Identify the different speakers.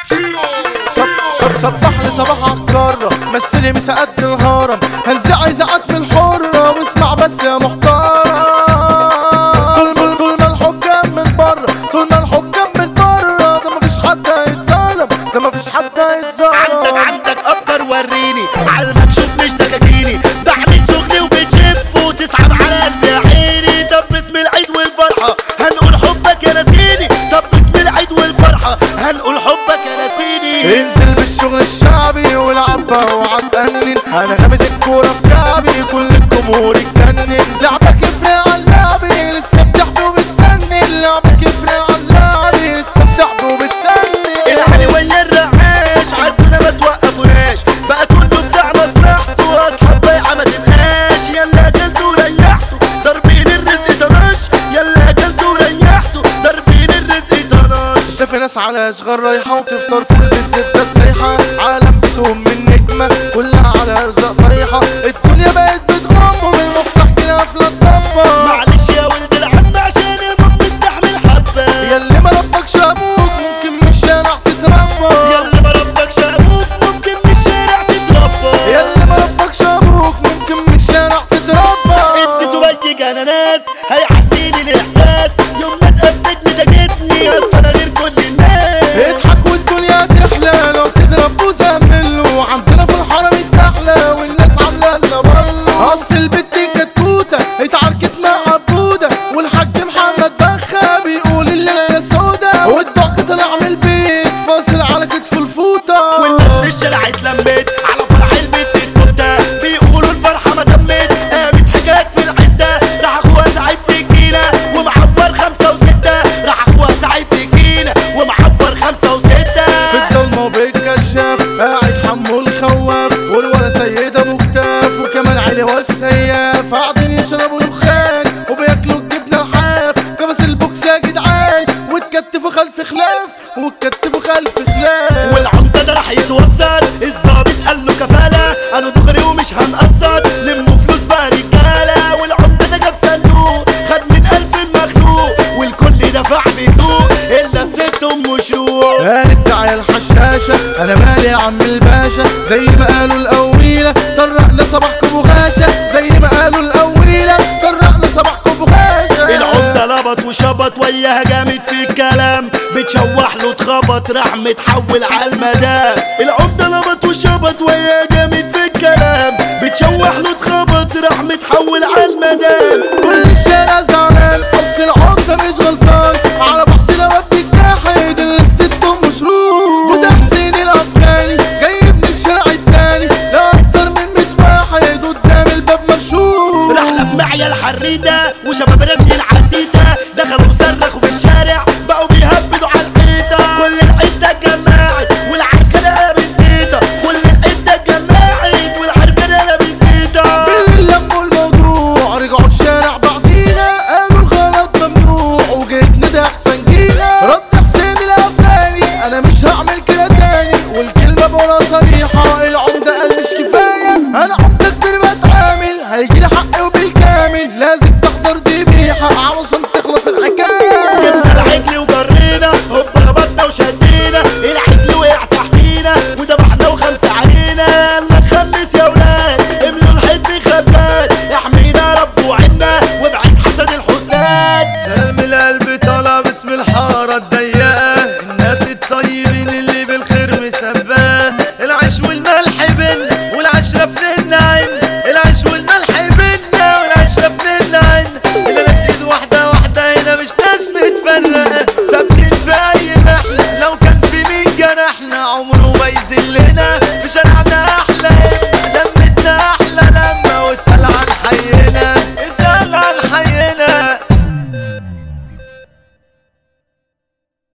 Speaker 1: صب صب صبح لي صباح عالقارة مثلي مسا قد الهرم هنزع زعت من الحرة واسمع بس يا محترم طول ما طول ما الحكام من بره طول ما الحكام من بره ده مفيش حد هيتظلم ده مفيش حد هيتظلم
Speaker 2: عندك عندك افكار وريني على المكشوف مش دكاكيني بعمل شغلي وبتشف وتسحب على قلبي يا عيني طب باسم العيد والفرحة هنقول حبك يا نسيني طب باسم العيد والفرحة هنقول حبك يا نسيني
Speaker 1: انزل بالشغل الشعبي والعبها وعتقنن انا غامز الكورة بكعبي كل الجمهور اتجنن لعبك يفرق على لعبي لسه بتحبي وبتسنن لعبك يفرق على لعبي لسه بتحبي وبتسنن
Speaker 2: العلي ويا الرعاش عندنا ما توقفوناش بقى كله بتاع مصلحته اصحاب بيعة ما تبقاش يلا اكلتوا وريحتوا ضاربين الرزق طناش يلا اكلتوا وريحتوا ضاربين الرزق طناش
Speaker 1: ده في ناس على اشغال رايحة وتفطر فول بالزبدة السايحة عالم بتهم من نجمة كلها على ارزاق طريحة الدنيا بقت بتغم ومن المفتاح كده قافلة الضبة
Speaker 2: معلش يا ولد العم عشان الموت مستحمل حبة
Speaker 1: ياللي ما ربكش ابوك ممكن من الشارع تتربى
Speaker 2: يلا ما ربكش ابوك ممكن في الشارع تتربى
Speaker 1: ياللي ما ربكش ابوك ممكن من الشارع تتربى
Speaker 2: انت زويك انا ناس هيعديني الاحساس يوم ما تقابلتني تجدني اصل انا غير كل الناس
Speaker 1: اضحك والدنيا تحلى لو تضرب وزمله عندنا في الحرم التحلى والناس عامله لنا بره اصل البت كتكوته اتعاركت مع عبوده والحاج محمد بخا بيقول الليله يا سودا والدق طلع من البيت فاصل على كتف الفوطه
Speaker 2: والناس في الشارع اتلمت على فرح البيت الكبتة بيقولوا الفرحة ما تمت قامت حكايات في العدة راح اخوها سعيد سكينة ومعبر خمسة وستة راح اخوها سعيد سكينة ومعبر خمسة وستة
Speaker 1: في الضلمه وبالكشاف قاعد حمو الخواف والورا سيد ابو كتاف وكمان علي والسياف قاعدين يشربوا دخان وبياكلوا الجبنه الحاف كبس البوكس يا جدعان وتكتفوا خلف خلاف وتكتفوا خلف خلاف
Speaker 2: والعمدة ده راح يتوسط الظابط قال له كفالة قالوا دغري ومش هنقسط لموا فلوس بقى رجالة والعمدة ده جاب صندوق خد من ألف المخلوق والكل دفع بهدوء إلا الست أم شروق
Speaker 1: قالت تعالى الحشاشة أنا مالي يا عم الباشا زي ما قالوا الأوليلة طرقنا صباحكم وغاشة زي ما قالوا الأوليلة طرقنا صباحكم وغاشة
Speaker 2: العمدة لبط وشبط وياها جامد في الكلام بتشوح له اتخبط راح متحول على المدام العمدة لبط وشبط وياها جامد في الكلام بتشوح له اتخبط راح متحول على المدام
Speaker 1: كل